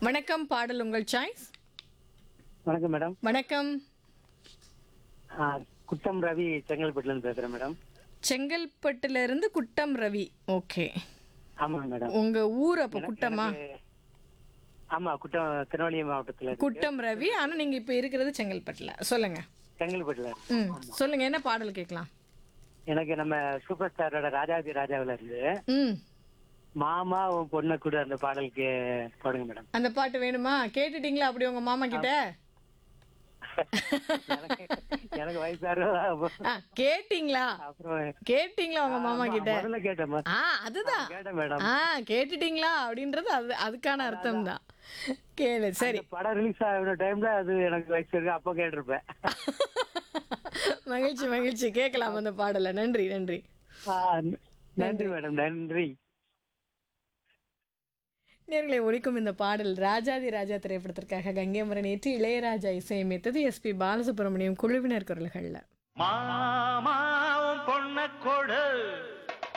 வணக்கம் பாடல் உங்கள் சாய்ஸ் வணக்கம் மேடம் வணக்கம் ஆ, குட்டம் ரவி செங்கல்பட்டுலேருந்து பேசுகிறேன் மேடம் செங்கல்பட்டுல இருந்து குட்டம் ரவி ஓகே ஆமாங்க மேடம் உங்க ஊர் அப்ப குட்டமா எனக்கு- ஆமா குட்டம் திருநெல்வேலி மாவட்டத்தில் இருக்கு. குட்டம் ரவி ஆனா நீங்க இப்ப இருக்கிறது செங்கல்பட்டுல சொல்லுங்க செங்கல்பட்டுல இருக்கு. ம் சொல்லுங்க என்ன பாடல் கேட்கலாம் எனக்கு நம்ம சூப்பர் ஸ்டாரோட ராஜாதி ராஜாவில் இருந்து ம் மாமா உன் பொண்ணை கூட அந்த பாடலுக்கு போடுங்க மேடம் அந்த பாட்டு வேணுமா கேட்டுட்டீங்களா அப்படி உங்க மாமா கிட்ட எனக்கு எனக்கு வயசாரு ஆ, கேட்டீங்களா அப்புறம் கேட்டீங்களா உங்க மாமா கிட்ட முதல்ல கேட்டேன் ஆ அதுதான் கேட்டேன் மேடம் ஆ கேட்டுட்டீங்களா அப்படின்றது அது அதுக்கான அர்த்தம் தான் கேளு சரி இந்த படம் ரிலீஸ் ஆகிற டைம்ல அது எனக்கு வயசு இருக்கு அப்போ கேட்டிருப்பேன் மகிழ்ச்சி மகிழ்ச்சி கேட்கலாம் அந்த பாடலை நன்றி நன்றி ஆ, நன்றி மேடம் நன்றி நேர்களை ஒழிக்கும் இந்த பாடல் ராஜாதி ராஜா திரைப்படத்திற்காக கங்கைமரன் ஏற்றி இளையராஜா இசையமைத்தது எஸ்பி பாலசுப்ரமணியம் குழுவினர் குரல்கள்ல மாமாவும் பொண்ண கொடு